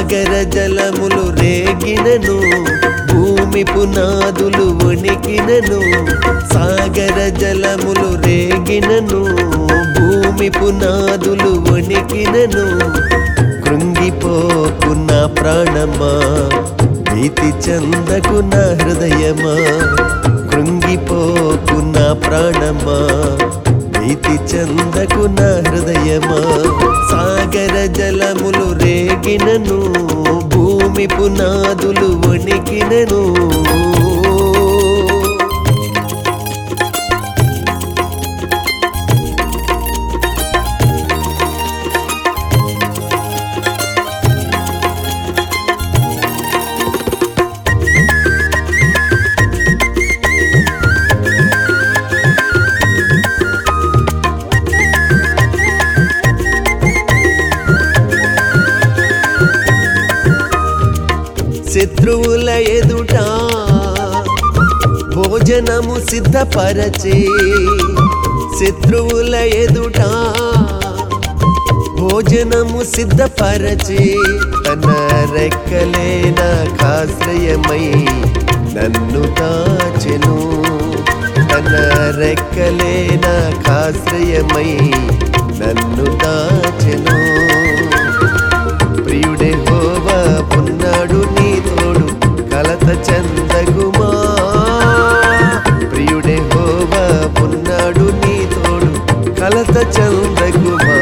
సాగర జలములు రేగినను భూమి పునాదులు వణికినను సాగర జలములు రేగినను భూమి పునాదులు వణికినను కృంగిపోకు నా ప్రాణమా భీతి చందకు నా హృదయమా కృంగిపోకు నా ప్రాణమా భీతి చందకు నా హృదయమా సాగర జలములు రేగినను భూమి పునాదులు వణికినను శత్రువుల ఎదుట భోజనము సిద్ధపరచే శత్రువుల ఎదుట భోజనము సిద్ధపరచే తన రెక్కలే నాకాశ్రయమై నన్ను దాచెను తన రెక్కలే నాకాశ్రయమై నన్ను దాచెను ప్రియుడే హోవా ఉన్నాడు నీ తోడు కలత చందగుమా ప్రియుడే హోవా ఉన్నాడు నీ తోడు కలత చందగుమా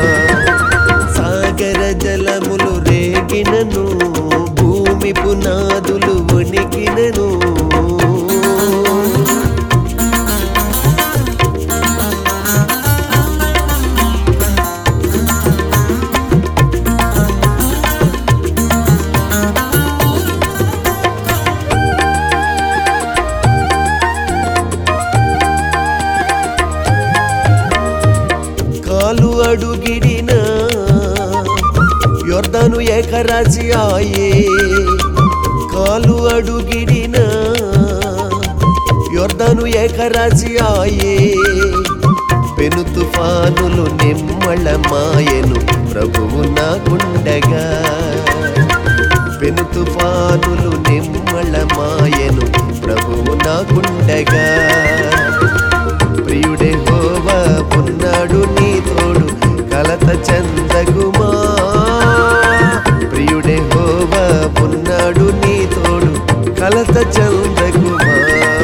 సాగర జలములు రేగినను భూమి పునాదులు వణికినను కాలు అడుగిడిన యొర్దను ఏకరాజి ఆయే కాలు అడుగిడిన యొర్దను ఏకరాజి ఆయే పెను తుఫానులు నిమ్మళ మాయను ప్రభువు నాకుండగా పెను తుఫానులు నిమ్మళ మాయను ప్రభువు నాకుండగా ప్రియుడే హోవా ఉన్నాడు నీ తోడు కలత చందగుమా ప్రియుడే హోవా ఉన్నాడు నీ తోడు కలత చందగుమా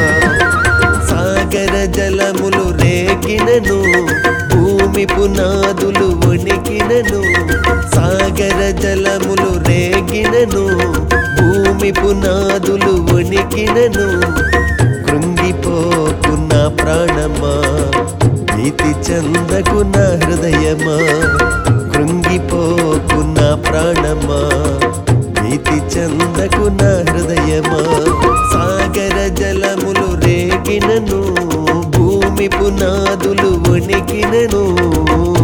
సాగర జలములు రేగినను భూమి పునాదులు వణికినను సాగర జలములు రేగినను భూమి పునాదులు వణికినను కృంగిపోకు నా ప్రాణమా భీతి చందకు నా హృదయమా కృంగిపోకు నా ప్రాణమా భీతి చందకు నా హృదయమా సాగర జలములు రేగినను భూమి పునాదులు వణికినను